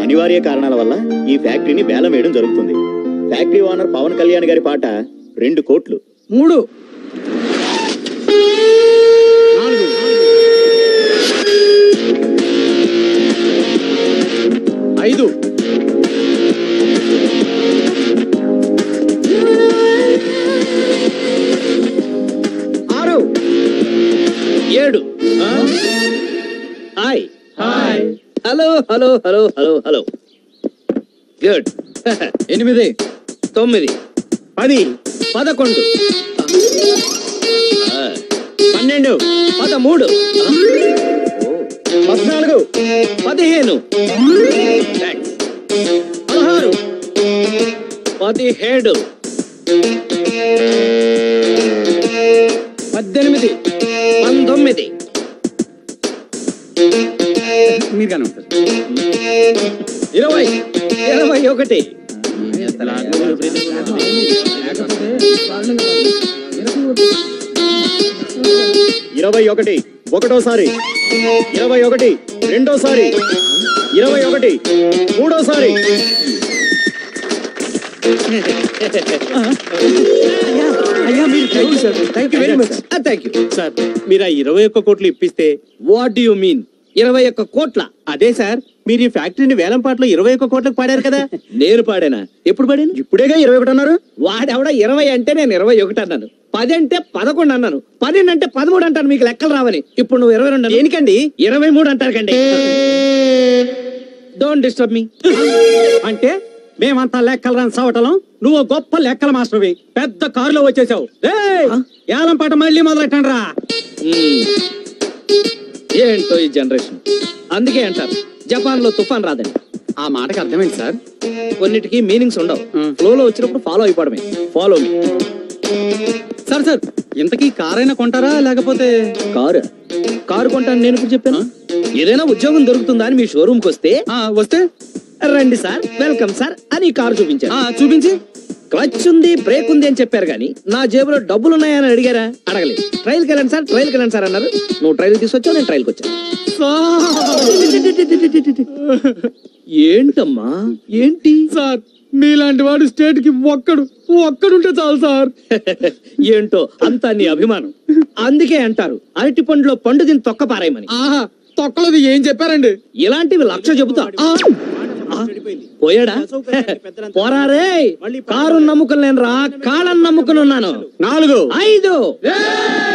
అనివార్య కారణాల వల్ల ఈ ఫ్యాక్టరీని వేలం వేయడం జరుగుతుంది ఫ్యాక్టరీ ఓనర్ పవన్ కళ్యాణ్ గారి పాట రెండు కోట్లు మూడు ఐదు ఆరు ఏడు hi hi hello hello hello hello hello good ఎనిమిది తొమ్మిది పది పదకొండు ఆ, పన్నెండు పదమూడు పద్నాలుగు పదిహేను Thanks. పదహారు పదిహేడు పద్దెనిమిది పంతొమ్మిది మీరు కానీ ఉంటారు ఇరవై ఇరవై ఒకటి ఇరవై ఒకటి ఒకటోసారి ఇరవై ఒకటి రెండోసారి ఇరవై ఒకటి మూడోసారి అయ్యా మీరు thank you very much thank you sir మీరు ఆ ఇరవై ఒక్క కోట్లు ఇప్పిస్తే వాట్ యు మీన్ ఇరవై ఒక్క కోట్ల అదే సార్ మీరు ఈ ఫ్యాక్టరీని వేలం పాటలో ఇరవై ఒక్క కోట్లకు పాడారు కదా నేను పాడానా ఎప్పుడు పాడాను ఇప్పుడేగా ఇరవై ఒకటి అన్నారు వాడెవడ ఇరవై అంటే నేను ఇరవై ఒకటి అన్నాను పది అంటే పదకొండు అన్నాను పన్నెండు అంటే పదమూడు అంటాను మీకు లెక్కలు రావని ఇప్పుడు నువ్వు ఇరవై రెండు దేనికండి ఇరవై మూడు అంటారు కండి డోంట్ డిస్టర్బ్ మీ అంటే మేమంతా లెక్కలు రాని సవటలం నువ్వు గొప్ప లెక్కల మాస్టర్వి పెద్ద కారులో వచ్చేసావు ఏలం పాట మళ్ళీ మొదలెట్టండి రా ఏంటో ఈ జనరేషన్ అందుకే అంటారు జపాన్ లో తుఫాన్ రాదని ఆ మాటకి అర్థమైంది సార్ కొన్నిటికి మీనింగ్స్ ఉండవు Hmm. ఫ్లో లో వచ్చినప్పుడు ఫాలో అయిపోవడమే ఫాలో మీ సార్ సార్ ఇంతకీ కారైనా కొంటారా లేకపోతే కారు కారు కొంటాను నేను ఇప్పుడు చెప్పాను ఏదైనా ఉద్యోగం దొరుకుతుందా అని మీ షోరూమ్ కి వస్తే ఆ, వస్తే రండి సార్ వెల్కమ్ సార్ అని కారు చూపించారు ఆ, చూపించి క్లచ్ ఉంది బ్రేక్ ఉంది అని చెప్పారు కానీ నా జేబులో డబ్బులు ఉన్నాయని అడిగారా అడగలేదు ట్రైల్ కి వెళ్ళండి సార్ ట్రైల్ కి వెళ్ళండి సార్ అన్నారు నువ్వు ట్రైల్ తీసుకొచ్చావు నేను ట్రైల్ కి వచ్చాను ఏంటమ్మా ఏంటి సార్ మీలాంటి వాడు స్టేట్ కి ఒక్కడు ఒక్కడుంటే చాలు సార్ ఏంటో అంతా నీ అభిమానం అందుకే అంటారు అరటి పండులో పండు దీన్ని తొక్క పారాయమని ఆహా తొక్కలది ఏం చెప్పారండి ఇలాంటివి లక్ష చెబుతా ఆ, ఆ, పోయాడా పోరారే కారు నమ్ముకుని నేను రా కాళ్ళని నమ్ముకుని ఉన్నాను నాలుగు ఐదు